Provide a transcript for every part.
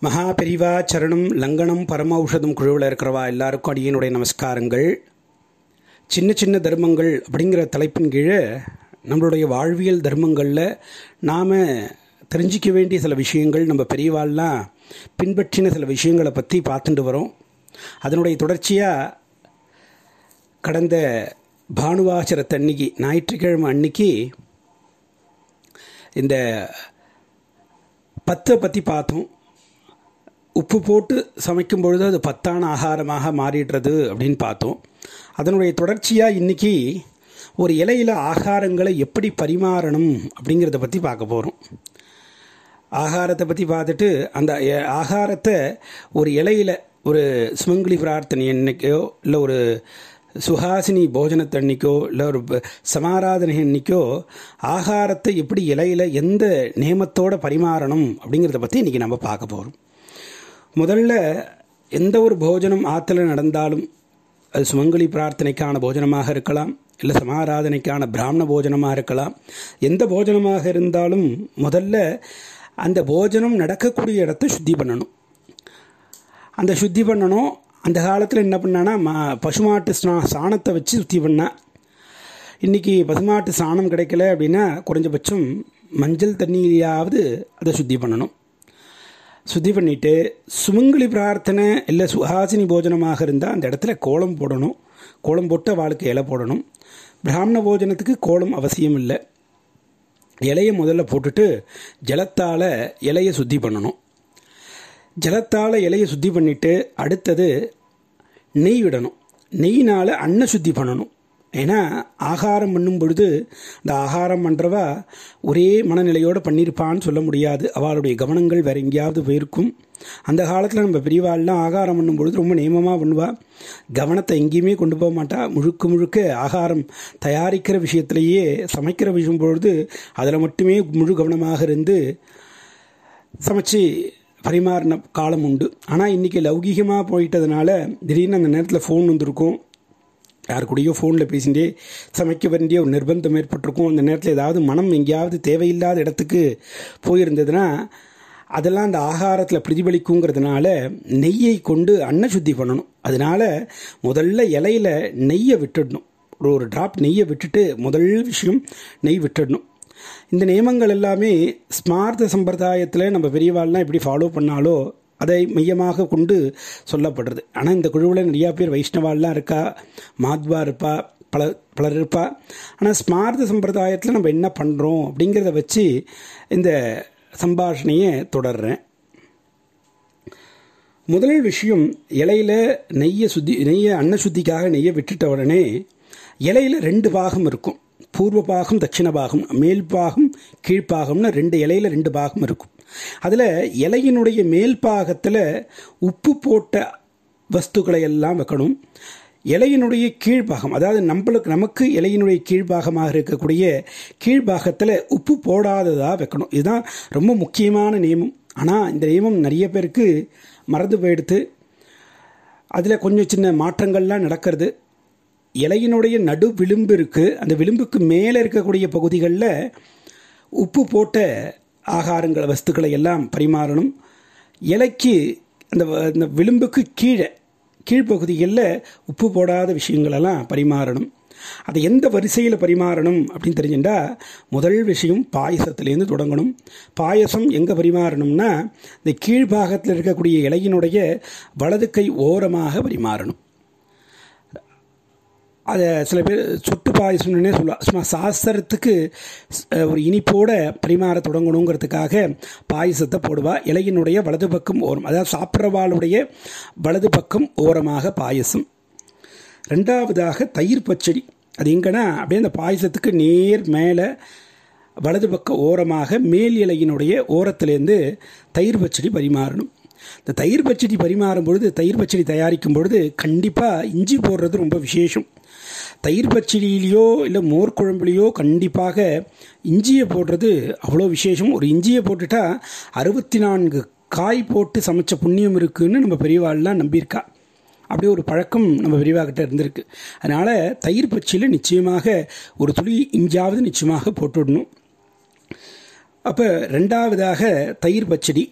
மகா பெரிவா சரணம் லங்கனம் பரம ஔஷதம் குழுவில் இருக்கிறவா எல்லாருக்கும் அடியனுடைய நமஸ்காரங்கள் சின்ன சின்ன தர்மங்கள் அப்படிங்கிற தலைப்பின் கீழே நம்மளுடைய வாழ்வியல் தர்மங்களில் நாம் தெரிஞ்சிக்க வேண்டிய சில விஷயங்கள் நம்ம பெரியவாள்லாம் பின்பற்றின சில விஷயங்களை பற்றி பார்த்துட்டு வரோம் அதனுடைய தொடர்ச்சியாக கடந்த பானுவாசரத்து அன்னைக்கு ஞாயிற்றுக்கிழமை அன்னைக்கு இந்த பத்தை பற்றி பார்த்தோம் உப்பு போட்டு சமைக்கும் பொழுது அது பத்தான ஆகாரமாக மாறிடுறது அப்படின்னு பார்த்தோம் அதனுடைய தொடர்ச்சியாக இன்றைக்கி ஒரு இலையில் ஆகாரங்களை எப்படி பரிமாறணும் அப்படிங்கிறத பற்றி பார்க்க போகிறோம் ஆகாரத்தை பற்றி பார்த்துட்டு அந்த எ- ஆகாரத்தை ஒரு இலையில் ஒரு சுமங்கலி பிரார்த்தனை அன்னைக்கோ இல்லை ஒரு சுஹாசினி போஜனத்தன்னைக்கோ இல்லை ஒரு ப- சமாராதனை அன்னைக்கோ ஆகாரத்தை எப்படி இலையில் எந்த நியமத்தோட பரிமாறணும் அப்படிங்கிறத பற்றி இன்றைக்கி நம்ம பார்க்க போகிறோம் முதல்ல எந்த ஒரு போஜனம் ஆற்றுல நடந்தாலும் அது சுமங்கலி பிரார்த்தனைக்கான போஜனமாக இருக்கலாம் இல்லை சமாராதனைக்கான பிராமண போஜனமாக இருக்கலாம் எந்த போஜனமாக இருந்தாலும் முதல்ல அந்த போஜனம் நடக்கக்கூடிய இடத்த சுத்தி பண்ணணும் அந்த சுத்தி பண்ணணும் அந்த காலத்தில் என்ன பண்ணான்னா மா பசுமாட்டு ஸ்நா- சாணத்தை வச்சு சுத்தி பண்ணா இன்றைக்கி பசுமாட்டு சாணம் கிடைக்கல அப்படின்னா குறைஞ்சபட்சம் மஞ்சள் தண்ணியிலாவது அதை சுத்தி பண்ணணும் சுத்தி பண்ணிட்டு சுமங்கலி பிரார்த்தனை இல்லை சுஹாசினி போஜனமாக இருந்தால் அந்த இடத்துல கோலம் போடணும் கோலம் போட்டு அவளுக்கு இலை போடணும் பிராமண போஜனத்துக்கு கோலம் அவசியம் இல்லை இலையை முதல்ல போட்டுட்டு ஜலத்தால் இலையை சுத்தி பண்ணணும் ஜலத்தால் இலையை சுத்தி பண்ணிட்டு அடுத்தது நெய் விடணும் நெய்னால் அன்ன சுத்தி பண்ணணும் ஏன்னா ஆகாரம் பண்ணும் பொழுது இந்த ஆகாரம் பண்ணுறவா ஒரே மனநிலையோடு பண்ணியிருப்பான்னு சொல்ல முடியாது அவளுடைய கவனங்கள் வேற எங்கேயாவது போயிருக்கும் அந்த காலத்தில் நம்ம பெரியவாள்லாம் ஆகாரம் பண்ணும் பொழுது ரொம்ப நியமமாக பண்ணுவா கவனத்தை எங்கேயுமே கொண்டு போக மாட்டா முழுக்க முழுக்க ஆகாரம் தயாரிக்கிற விஷயத்திலேயே சமைக்கிற விஷயம் பொழுது அதில் மட்டுமே முழு கவனமாக இருந்து சமைச்சு பரிமாறின காலம் உண்டு ஆனால் இன்றைக்கி லௌகீகமாக போயிட்டதுனால திடீர்னு அந்த நேரத்தில் ஃபோன் வந்திருக்கும் யார் கூடயோ ஃபோனில் பேசிகிட்டே சமைக்க வேண்டிய ஒரு நிர்பந்தம் ஏற்பட்டிருக்கும் அந்த நேரத்தில் ஏதாவது மனம் எங்கேயாவது தேவையில்லாத இடத்துக்கு போயிருந்ததுன்னா அதெல்லாம் அந்த ஆகாரத்தில் பிரதிபலிக்குங்கிறதுனால நெய்யை கொண்டு அன்ன சுத்தி பண்ணணும் அதனால முதல்ல இலையில நெய்யை விட்டுடணும் ஒரு ஒரு ட்ராப் நெய்யை விட்டுட்டு முதல் விஷயம் நெய் விட்டுடணும் இந்த நியமங்கள் எல்லாமே ஸ்மார்த்த சம்பிரதாயத்தில் நம்ம பெரியவாள்லாம் எப்படி ஃபாலோ பண்ணாலோ அதை மையமாக கொண்டு சொல்லப்படுறது ஆனால் இந்த குழுவில் நிறையா பேர் வைஷ்ணவாலாம் இருக்கா மாத்வா இருப்பா பல பலர் இருப்பா ஆனால் ஸ்மார்த்த சம்பிரதாயத்தில் நம்ம என்ன பண்ணுறோம் அப்படிங்கிறத வச்சு இந்த சம்பாஷணையை தொடர்றேன் முதல் விஷயம் இலையில நெய்யை சுத்தி நெய்யை அன்ன சுத்திக்காக நெய்யை விட்டுட்ட உடனே இலையில ரெண்டு பாகம் இருக்கும் பூர்வ பாகம் தட்சிண பாகம் மேல் பாகம் கீழ்ப்பாகம்னு ரெண்டு இலையில ரெண்டு பாகம் இருக்கும் அதில் இலையினுடைய மேல் பாகத்தில் உப்பு போட்ட வஸ்துக்களை எல்லாம் வைக்கணும் இலையினுடைய கீழ்ப்பாகம் அதாவது நம்மளுக்கு நமக்கு இலையினுடைய கீழ்ப்பாகமாக இருக்கக்கூடிய கீழ்ப்பாகத்தில் உப்பு போடாததாக வைக்கணும் இதுதான் ரொம்ப முக்கியமான நியமம் ஆனால் இந்த நியமம் நிறைய பேருக்கு மறந்து போயிடுத்து அதில் கொஞ்சம் சின்ன மாற்றங்கள்லாம் நடக்கிறது இலையினுடைய நடு விளிம்பு இருக்குது அந்த விளிம்புக்கு மேலே இருக்கக்கூடிய பகுதிகளில் உப்பு போட்ட ஆகாரங்கள் வஸ்துக்களை எல்லாம் பரிமாறணும் இலைக்கு அந்த வ- அந்த விளிம்புக்கு கீழே கீழ்ப்பகுதிகளில் உப்பு போடாத விஷயங்களெல்லாம் பரிமாறணும் அதை எந்த வரிசையில் பரிமாறணும் அப்படின்னு தெரிஞ்சுட்டா முதல் விஷயம் பாயசத்துலேருந்து தொடங்கணும் பாயசம் எங்கே பரிமாறணும்னா இந்த கீழ்பாகத்தில் இருக்கக்கூடிய இலையினுடைய வலது கை ஓரமாக பரிமாறணும் அதை சில பேர் சொட்டு பாயசம்னே சொல்லலாம் சும்மா சாஸ்திரத்துக்கு ஸ்- ஒரு இனிப்போட பரிமாற தொடங்கணுங்கிறதுக்காக பாயசத்தை போடுவா இலையினுடைய வலது பக்கம் ஓரம் அதாவது சாப்பிட்றவாளுடைய வலது பக்கம் ஓரமாக பாயசம் ரெண்டாவதாக தயிர் பச்சடி அது எங்கன்னா அப்படியே அந்த பாயசத்துக்கு நேர் மேலே வலது பக்க ஓரமாக மேல் இலையினுடைய ஓரத்திலேருந்து தயிர் பச்சடி பரிமாறணும் இந்த தயிர் பச்சடி பரிமாறும் பொழுது தயிர் பச்சடி தயாரிக்கும் பொழுது கண்டிப்பாக இஞ்சி போடுறது ரொம்ப விசேஷம் தயிர் பச்சடியிலையோ இல்லை மோர் குழம்புலையோ கண்டிப்பாக இஞ்சியை போடுறது அவ்வளோ விசேஷம் ஒரு இஞ்சியை போட்டுட்டா அறுபத்தி நான்கு காய் போட்டு சமைச்ச புண்ணியம் இருக்குன்னு நம்ம பெரியவாள்லாம் நம்பியிருக்கா அப்படி ஒரு பழக்கம் நம்ம பெரியவாகிட்ட இருந்திருக்கு அதனால் தயிர் பச்சையில் நிச்சயமாக ஒரு துளி இஞ்சாவது நிச்சயமாக போட்டுடணும் அப்போ ரெண்டாவதாக தயிர் பச்சடி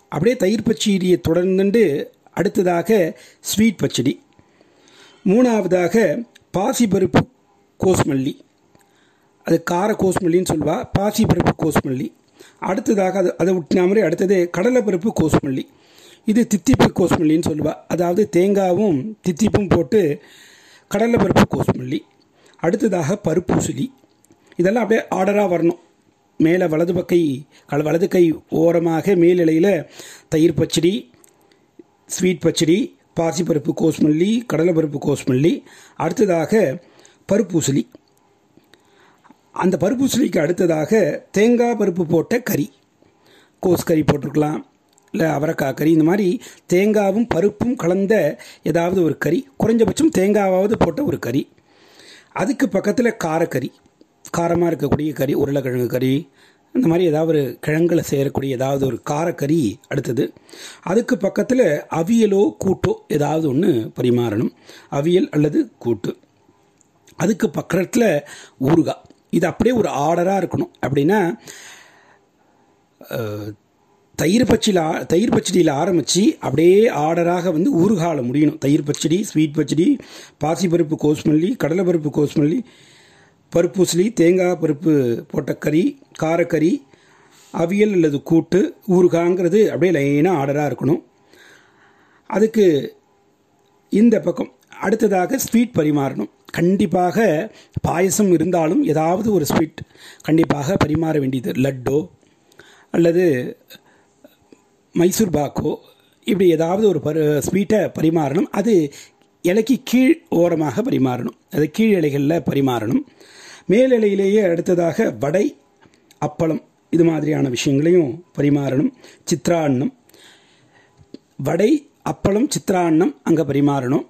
அப்படியே தயிர் பச்சடியை தொடர்ந்துட்டு அடுத்ததாக ஸ்வீட் பச்சடி மூணாவதாக பாசிப்பருப்பு கோஸ்மல்லி அது கார கோஸ்மல்லின்னு சொல்லுவா பாசிப்பருப்பு கோஸ்மல்லி அடுத்ததாக அது அதை விட்டின மாதிரி அடுத்தது கடலைப்பருப்பு கோஸ்மல்லி இது தித்திப்பு கோஸ்மல்லின்னு சொல்லுவா அதாவது தேங்காவும் தித்திப்பும் போட்டு கடலைப்பருப்பு கோஸ்மல்லி அடுத்ததாக பருப்பூசலி இதெல்லாம் அப்படியே ஆர்டராக வரணும் மேலே வலது பக்கை கல வலது கை ஓரமாக மேல் இலையில் தயிர் பச்சடி ஸ்வீட் பச்சடி பாசிப்பருப்பு கோஸ்மல்லி கடலைப்பருப்பு கோஸ்மல்லி அடுத்ததாக பருப்பூசலி அந்த பருப்பூசலிக்கு அடுத்ததாக தேங்காய் பருப்பு போட்ட கறி கோஸ் கறி போட்டிருக்கலாம் இல்லை அவரைக்காய் கறி இந்த மாதிரி தேங்காவும் பருப்பும் கலந்த ஏதாவது ஒரு கறி குறைஞ்சபட்சம் தேங்காவாவது போட்ட ஒரு கறி அதுக்கு பக்கத்தில் காரக்கறி காரமாக இருக்கக்கூடிய கறி உருளைக்கிழங்கு கறி இந்த மாதிரி ஏதாவது ஒரு கிழங்குல செய்யக்கூடிய ஏதாவது ஒரு காரக்கறி அடுத்தது அதுக்கு பக்கத்தில் அவியலோ கூட்டோ ஏதாவது ஒன்று பரிமாறணும் அவியல் அல்லது கூட்டு அதுக்கு பக்கத்தில் ஊறுகாய் இது அப்படியே ஒரு ஆர்டராக இருக்கணும் அப்படின்னா தயிர் பச்சடியில் தயிர் பச்சடியில் ஆரம்பித்து அப்படியே ஆர்டராக வந்து ஊறுகால முடியணும் தயிர் பச்சடி ஸ்வீட் பச்சடி பாசிப்பருப்பு கோஸ்மல்லி கடலைப்பருப்பு கோஸ்மல்லி பருப்பூசலி தேங்காய் பருப்பு போட்ட கறி காரக்கறி அவியல் அல்லது கூட்டு ஊறுகாங்கிறது அப்படியே லைனாக ஆர்டராக இருக்கணும் அதுக்கு இந்த பக்கம் அடுத்ததாக ஸ்வீட் பரிமாறணும் கண்டிப்பாக பாயசம் இருந்தாலும் ஏதாவது ஒரு ஸ்வீட் கண்டிப்பாக பரிமாற வேண்டியது லட்டோ அல்லது மைசூர் பாக்கோ இப்படி ஏதாவது ஒரு பரு ஸ்வீட்டை பரிமாறணும் அது இலைக்கு கீழ் ஓரமாக பரிமாறணும் அது கீழ் இலைகளில் பரிமாறணும் மேல் இலையிலேயே அடுத்ததாக வடை அப்பளம் இது மாதிரியான விஷயங்களையும் பரிமாறணும் சித்ராண்ணம் வடை அப்பளம் சித்ராண்ணம் அங்கே பரிமாறணும்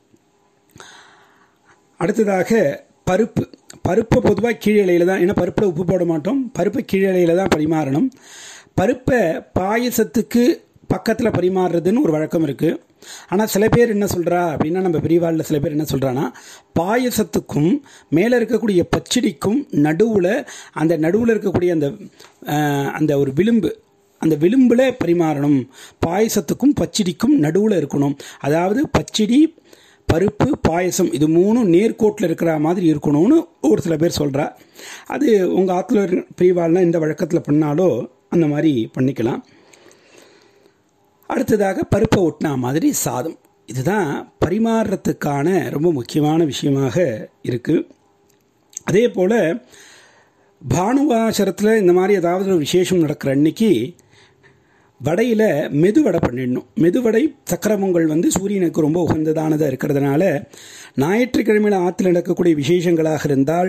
அடுத்ததாக பருப்பு பருப்பை பொதுவாக கீழலையில் தான் ஏன்னா பருப்பில் உப்பு போட மாட்டோம் பருப்பை கீழலையில் தான் பரிமாறணும் பருப்பை பாயசத்துக்கு பக்கத்தில் பரிமாறுறதுன்னு ஒரு வழக்கம் இருக்குது ஆனால் சில பேர் என்ன சொல்கிறா அப்படின்னா நம்ம பெரியவாளில் சில பேர் என்ன சொல்கிறான்னா பாயசத்துக்கும் மேலே இருக்கக்கூடிய பச்சடிக்கும் நடுவில் அந்த நடுவில் இருக்கக்கூடிய அந்த அந்த ஒரு விளிம்பு அந்த விளிம்பில் பரிமாறணும் பாயசத்துக்கும் பச்சடிக்கும் நடுவில் இருக்கணும் அதாவது பச்சடி பருப்பு பாயசம் இது மூணும் நேர்கோட்டில் இருக்கிற மாதிரி இருக்கணும்னு ஒரு சில பேர் சொல்கிறா அது உங்கள் ஆற்றுல பிரிவாள்னா இந்த வழக்கத்தில் பண்ணாலோ அந்த மாதிரி பண்ணிக்கலாம் அடுத்ததாக பருப்பை ஒட்டினா மாதிரி சாதம் இதுதான் பரிமாறுறதுக்கான ரொம்ப முக்கியமான விஷயமாக இருக்குது அதே போல் பானுவாசரத்தில் இந்த மாதிரி ஏதாவது ஒரு விசேஷம் நடக்கிற அன்னைக்கு வடையில் மெதுவடை பண்ணிடணும் மெதுவடை சக்கரமங்கள் வந்து சூரியனுக்கு ரொம்ப உகந்ததானதாக இருக்கிறதுனால ஞாயிற்றுக்கிழமையில் ஆற்றுல நடக்கக்கூடிய விசேஷங்களாக இருந்தால்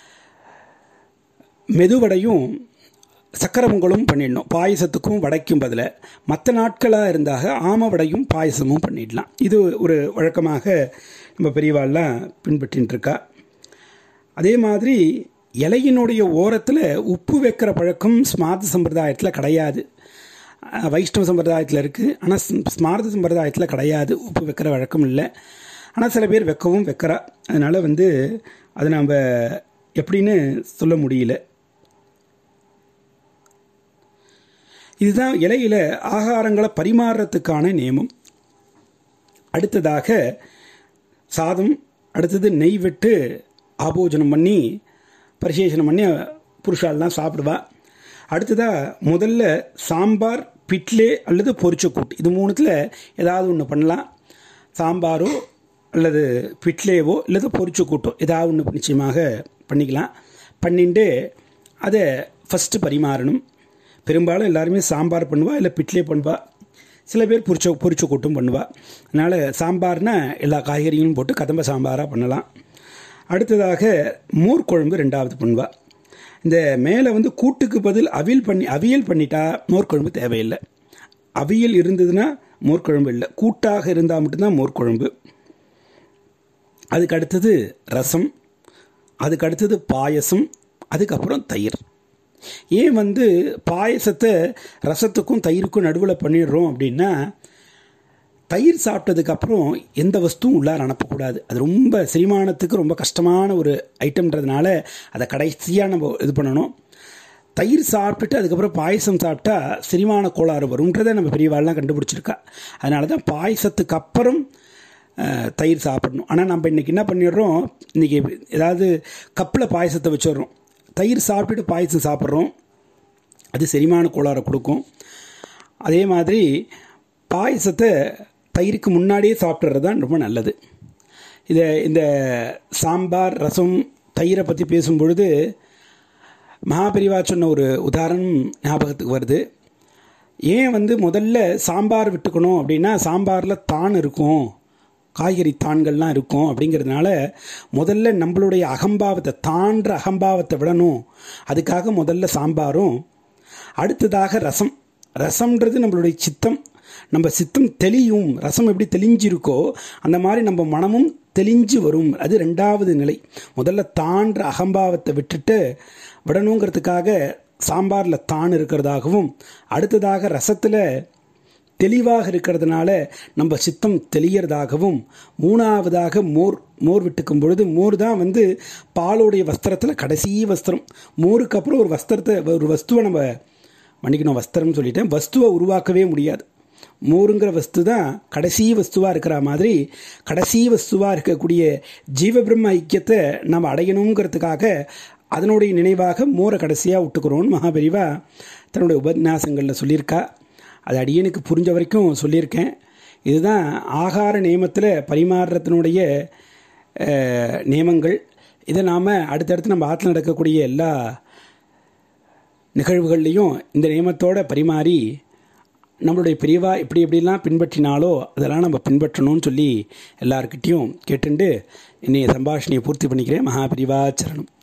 மெதுவடையும் சக்கரமங்களும் பண்ணிடணும் பாயசத்துக்கும் வடைக்கும் பதில் மற்ற நாட்களாக இருந்தாக ஆம வடையும் பாயசமும் பண்ணிடலாம் இது ஒரு வழக்கமாக நம்ம பெரியவாள்லாம் பின்பற்றின்னு இருக்கா அதே மாதிரி இலையினுடைய ஓரத்தில் உப்பு வைக்கிற பழக்கம் ஸ்மார்த்த சம்பிரதாயத்தில் கிடையாது வைஷ்ணவ சம்பிரதாயத்தில் இருக்குது ஆனால் ஸ்மார்த்த சம்பிரதாயத்தில் கிடையாது உப்பு வைக்கிற வழக்கம் இல்லை ஆனால் சில பேர் வைக்கவும் வைக்கிறா அதனால் வந்து அது நம்ம எப்படின்னு சொல்ல முடியல இதுதான் இலையில ஆகாரங்களை பரிமாறுறதுக்கான நியமம் அடுத்ததாக சாதம் அடுத்தது நெய் விட்டு ஆபோஜனம் பண்ணி பரிசேஷனம் பண்ணி புருஷாலாம் சாப்பிடுவா அடுத்ததாக முதல்ல சாம்பார் பிட்லே அல்லது பொரிச்சக்கூட்டு இது மூணுத்தில் ஏதாவது ஒன்று பண்ணலாம் சாம்பாரோ அல்லது பிட்லேவோ அல்லது பொரிச்சக்கூட்டோ ஏதாவது ஒன்று நிச்சயமாக பண்ணிக்கலாம் பண்ணிட்டு அதை ஃபஸ்ட்டு பரிமாறணும் பெரும்பாலும் எல்லாருமே சாம்பார் பண்ணுவா இல்லை பிட்லே பண்ணுவா சில பேர் பொரிச்ச பொரிச்ச கூட்டும் பண்ணுவா அதனால் சாம்பார்னா எல்லா காய்கறிகளும் போட்டு கதம்ப சாம்பாராக பண்ணலாம் அடுத்ததாக மோர் குழம்பு ரெண்டாவது பண்ணுவா இந்த மேலே வந்து கூட்டுக்கு பதில் அவியல் பண்ணி அவியல் பண்ணிட்டா மோர் குழம்பு தேவையில்லை அவியல் இருந்ததுன்னா மோர் குழம்பு இல்லை கூட்டாக இருந்தால் மட்டும்தான் மோர் குழம்பு அதுக்கு அடுத்தது ரசம் அதுக்கு அடுத்தது பாயசம் அதுக்கப்புறம் தயிர் ஏன் வந்து பாயசத்தை ரசத்துக்கும் தயிருக்கும் நடுவில் பண்ணிடுறோம் அப்படின்னா தயிர் சாப்பிட்டதுக்கப்புறம் எந்த வஸ்துவும் உள்ளார அனுப்பக்கூடாது அது ரொம்ப செரிமானத்துக்கு ரொம்ப கஷ்டமான ஒரு ஐட்டம்ன்றதுனால அதை கடைசியாக நம்ம இது பண்ணணும் தயிர் சாப்பிட்டுட்டு அதுக்கப்புறம் பாயசம் சாப்பிட்டா செரிமான கோளாறு வரும்ன்றதை நம்ம பெரியவாள்லாம் கண்டுபிடிச்சிருக்கா அதனால தான் பாயசத்துக்கு அப்புறம் அஹ், தயிர் சாப்பிடணும் ஆனால் நம்ம இன்றைக்கி என்ன பண்ணிடுறோம் இன்றைக்கி ஏதாவது கப்பில் பாயசத்தை வச்சிடுறோம் தயிர் சாப்பிட்டுட்டு பாயசம் சாப்பிட்றோம் அது செரிமான கோளாறை கொடுக்கும் அதே மாதிரி பாயசத்தை தயிருக்கு முன்னாடியே சாப்பிட்றது தான் ரொம்ப நல்லது இதை இந்த சாம்பார் ரசம் தயிரை பற்றி பேசும்பொழுது மகாபெரிவா சொன்ன ஒரு உதாரணம் ஞாபகத்துக்கு வருது ஏன் வந்து முதல்ல சாம்பார் விட்டுக்கணும் அப்படின்னா சாம்பாரில் தான் இருக்கும் காய்கறி தான்கள்லாம் இருக்கும் அப்படிங்கிறதுனால முதல்ல நம்மளுடைய அகம்பாவத்தை தான்ற அகம்பாவத்தை விடணும் அதுக்காக முதல்ல சாம்பாரும் அடுத்ததாக ரசம் ரசம்ன்றது நம்மளுடைய சித்தம் நம்ம சித்தம் தெளியும் ரசம் எப்படி தெளிஞ்சிருக்கோ அந்த மாதிரி நம்ம மனமும் தெளிஞ்சு வரும் அது ரெண்டாவது நிலை முதல்ல தான்ற அகம்பாவத்தை விட்டுட்டு விடணுங்கிறதுக்காக சாம்பாரில் தான் இருக்கிறதாகவும் அடுத்ததாக ரசத்தில் தெளிவாக இருக்கிறதுனால நம்ம சித்தம் தெளியறதாகவும் மூணாவதாக மோர் மோர் விட்டுக்கும் பொழுது மோர் தான் வந்து பாலுடைய வஸ்திரத்தில் கடைசி வஸ்திரம் மோருக்கு அப்புறம் ஒரு வஸ்திரத்தை ஒரு வஸ்துவை நம்ம மன்னிக்கணும் வஸ்திரம்னு சொல்லிட்டேன் வஸ்துவை உருவாக்கவே முடியாது மோருங்கிற வஸ்து தான் கடைசி வஸ்துவாக இருக்கிற மாதிரி கடைசி வஸ்துவாக இருக்கக்கூடிய ஜீவபிரம்ம ஐக்கியத்தை நம்ம அடையணுங்கிறதுக்காக அதனுடைய நினைவாக மோரை கடைசியாக விட்டுக்கிறோன்னு மகாபெரிவா தன்னுடைய உபன்யாசங்களில் சொல்லியிருக்கா அது அடியனுக்கு புரிஞ்ச வரைக்கும் சொல்லியிருக்கேன் இதுதான் ஆகார நியமத்தில் பரிமாறுறத்தினுடைய அஹ், நியமங்கள் இதை நாம் அடுத்தடுத்து நம்ம ஆற்றில் நடக்கக்கூடிய எல்லா நிகழ்வுகள்லையும் இந்த நியமத்தோட பரிமாறி நம்மளுடைய பிரிவா எப்படி எப்படிலாம் பின்பற்றினாலோ அதெல்லாம் நம்ம பின்பற்றணும்னு சொல்லி எல்லாருக்கிட்டேயும் கேட்டுண்டு இன்னைய சம்பாஷணையை பூர்த்தி பண்ணிக்கிறேன் மகாபிரிவா சரணம்